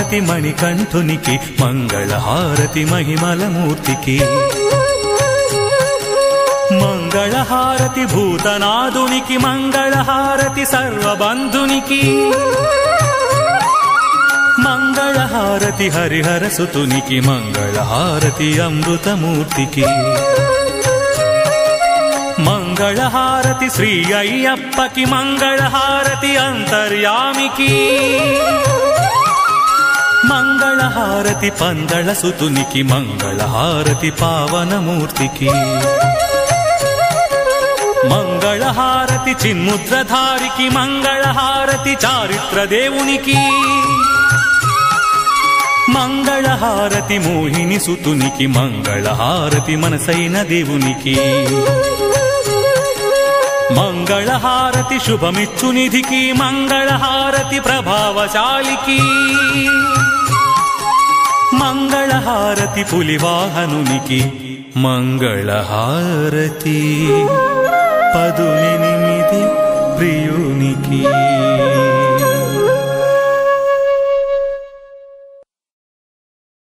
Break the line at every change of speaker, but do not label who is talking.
హారతి మణికంఠునికి మంగళ హారతి మహిమల మూర్తికి మంగళ హారతి భూతనాదునికి మంగళ హారతి సర్వబంధునికి మంగళ హారతి హరిహర సుతునికి మంగళ హారతి అమృతమూర్తికి మంగళ హారతి శ్రీ అయ్యప్పకి మంగళ హారతి అంతర్యామికి మంగళ హారతి పందళ సుతునికి మంగళ హారతి పావనమూర్తికి మంగళ హారతి చిన్ముద్రధారికి మంగళ హారతి చారిత్ర దేవునికి మంగళ హారతి మోహిని సుతునికి మంగళ హారతి మనసైన దేవునికి మంగళ హారతి శుభమిచ్చు నిధికి మంగళ హారతి ప్రభావశాలికి మంగళ హారతి పులివాహనునికి మంగళ హారతి పదునెనిమిది ప్రియునికి